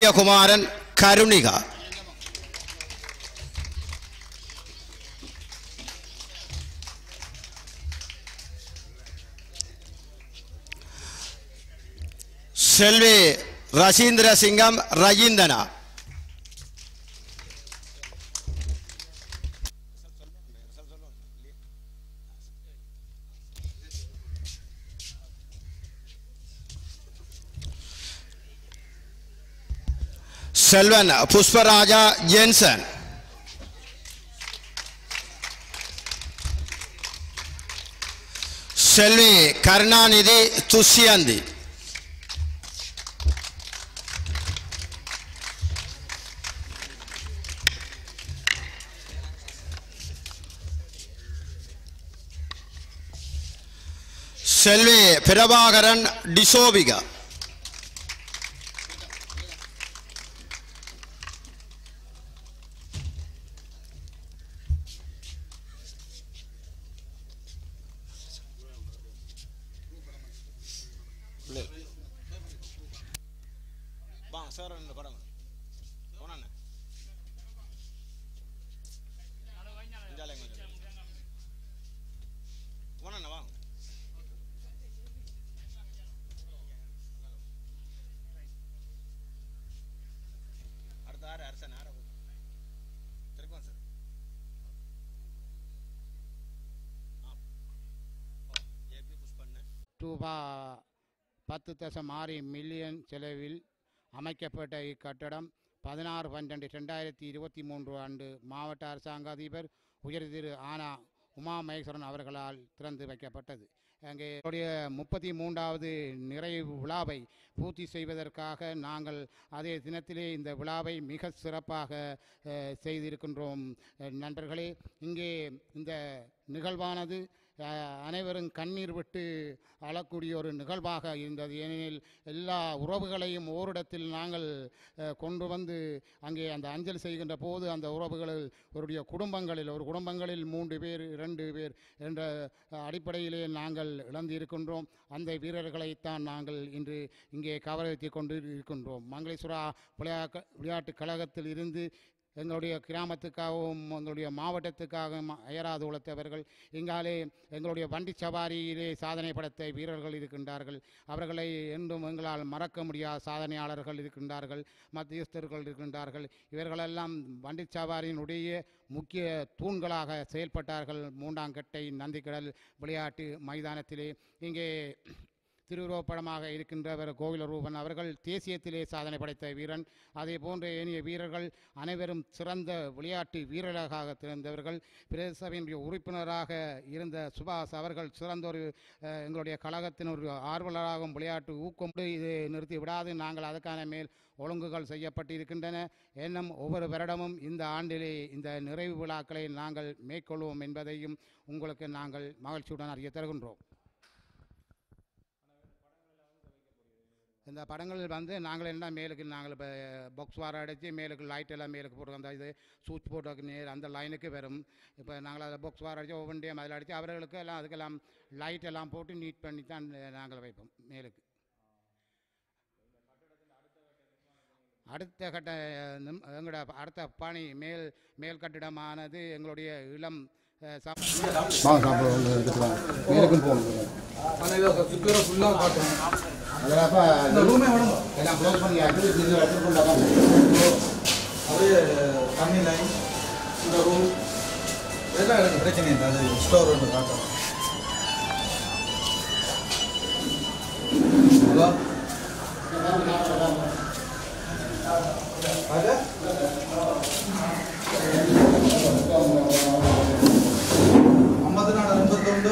குமாரன் கருணிகா செல்வி ரசீந்திர சிங்கம் ரஜீந்தனா செல்வன் புஷ்பராஜா ஜென்சன் செல்வி கருணாநிதி துஷ்யந்தி செல்வி பிரபாகரன் டிசோபிகா ரூபா பத்து தசம் ஆறு மில்லியன் செலவில் அமைக்கப்பட்ட இக்கட்டடம் பதினாறு பன்னெண்டு ரெண்டாயிரத்தி இருபத்தி மூன்று ஆண்டு மாவட்ட அரசாங்க அதிபர் உயர் திரு ஆனா உமா மகேஸ்வரன் அவர்களால் திறந்து வைக்கப்பட்டது அங்கே என்னுடைய முப்பத்தி மூன்றாவது நிறைவு விழாவை பூர்த்தி செய்வதற்காக நாங்கள் அதே தினத்திலே இந்த விழாவை மிக சிறப்பாக அஹ், செய்திருக்கின்றோம் அஹ், நண்பர்களே இங்கே இந்த நிகழ்வானது அஹ், அனைவரும் கண்ணீர் விட்டு அழக்கூடிய ஒரு நிகழ்வாக இருந்தது ஏனெனில் எல்லா உறவுகளையும் ஓரிடத்தில் நாங்கள் அஹ், கொண்டு வந்து அங்கே அந்த அஞ்சல் செய்கின்ற போது அந்த உறவுகளில் அவருடைய குடும்பங்களில் ஒரு குடும்பங்களில் மூன்று பேர் இரண்டு பேர் என்ற அஹ், அடிப்படையிலே நாங்கள் இழந்திருக்கின்றோம் அந்த வீரர்களைத்தான் நாங்கள் இன்று இங்கே கவரவைத்து கொண்டு இருக்கின்றோம் மங்களேஸ்வரா விளையாட்டு விளையாட்டுக் கழகத்தில் இருந்து எங்களுடைய கிராமத்துக்காகவும் எங்களுடைய மாவட்டத்துக்காகவும் அயராது உழைத்தவர்கள் இங்காலே எங்களுடைய வண்டி சவாரியிலே சாதனை படைத்த வீரர்கள் இருக்கின்றார்கள் அவர்களை என்றும் எங்களால் மறக்க முடியாத சாதனையாளர்கள் இருக்கின்றார்கள் மத்தியஸ்தர்கள் இருக்கின்றார்கள் இவர்களெல்லாம் வண்டி சவாரியினுடைய முக்கிய தூண்களாக செயல்பட்டார்கள் மூண்டாங்கட்டை நந்திக்கடல் விளையாட்டு மைதானத்திலே இங்கே திருவுருவப்படமாக இருக்கின்றவர் கோவிலரூபன் அவர்கள் தேசியத்திலே சாதனை படைத்த வீரன் அதே போன்ற ஏனைய வீரர்கள் அனைவரும் சிறந்த விளையாட்டு வீரர்களாக திறந்தவர்கள் பிரதேசபையினுடைய உறுப்பினராக இருந்த சுபாஷ் அவர்கள் சிறந்த ஒரு அஹ், எங்களுடைய கழகத்தின் ஒரு ஆர்வலராகவும் விளையாட்டு ஊக்கம் இது நிறுத்தி விடாது நாங்கள் அதற்கான மேல் ஒழுங்குகள் செய்யப்பட்டு இருக்கின்றன இன்னும் ஒவ்வொரு வருடமும் இந்த ஆண்டிலே இந்த நிறைவு விழாக்களை நாங்கள் மேற்கொள்வோம் என்பதையும் உங்களுக்கு நாங்கள் மகிழ்ச்சியுடன் அறிய தருகின்றோம் இந்த படங்கள் வந்து நாங்கள் என்ன மேலுக்கு நாங்கள் இப்போ பாக்ஸ் வார அடித்து மேலுக்கு லைட் எல்லாம் மேலுக்கு போடுறோம் அந்த இது சூச் போட்டோக்கு நேர் அந்த லைனுக்கு வரும் இப்போ நாங்கள் அதை பாக்ஸ் வார அடித்து ஒவ்வொன்றையும் அதில் அடித்து அவர்களுக்கு எல்லாம் அதுக்கெல்லாம் லைட் எல்லாம் போட்டு நீட் பண்ணி தான் நாங்கள் வைப்போம் மேலுக்கு அடுத்த கட்ட நிம்- எங்களோட அடுத்த பணி மேல் மேல் கட்டிடமானது எங்களுடைய இளம் அஹ், சம- வாங்க சாப்பிடுவோம் வந்து எடுத்துக்கலாம் மேலுக்கும் போகணும் ஆனால் இதை சுற்றி ஃபுல்லாக காட்டணும் அதப்ப இந்த ரூமே வேணும் எல்லாம் க்ளோஸ் பண்ணியாச்சு இது எடுத்துக்கொண்டாங்க அது தண்ணி லைன் இந்த ரூம் இதெல்லாம் எனக்கு பிரச்சனை இல்லை அது ஸ்டோர் ஒன்று காட்டணும் ஹலோ அது ஐம்பத்தி நாலு எண்பத்தொண்டு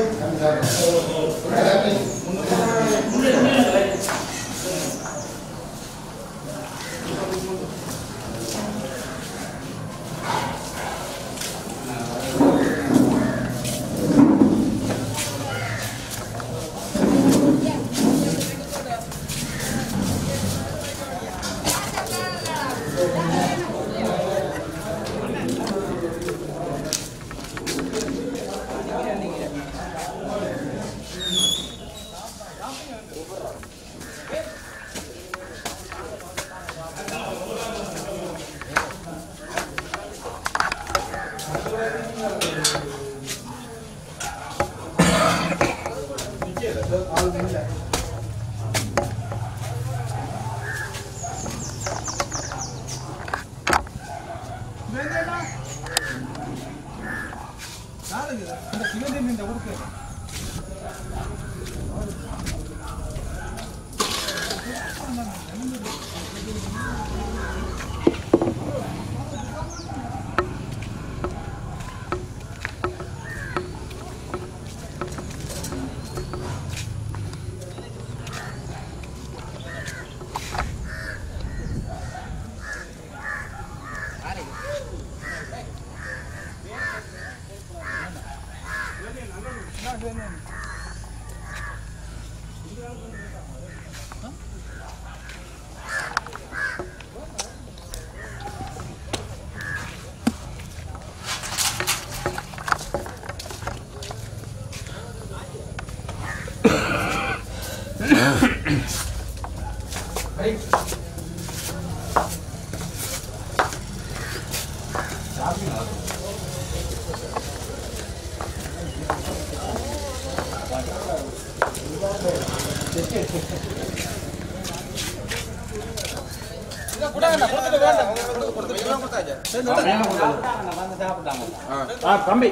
தம்பி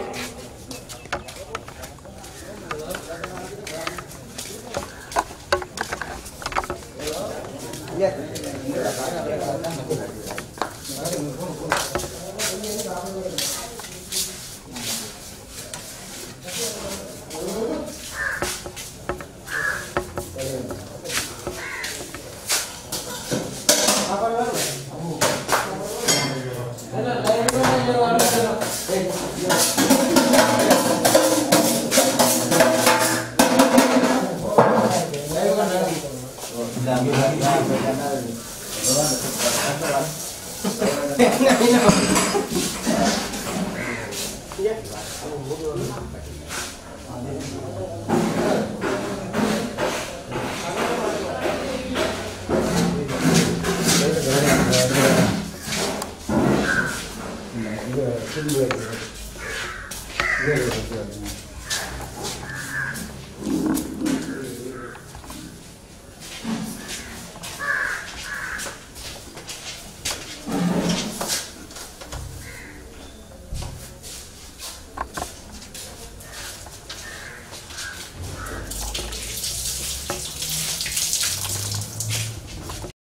இது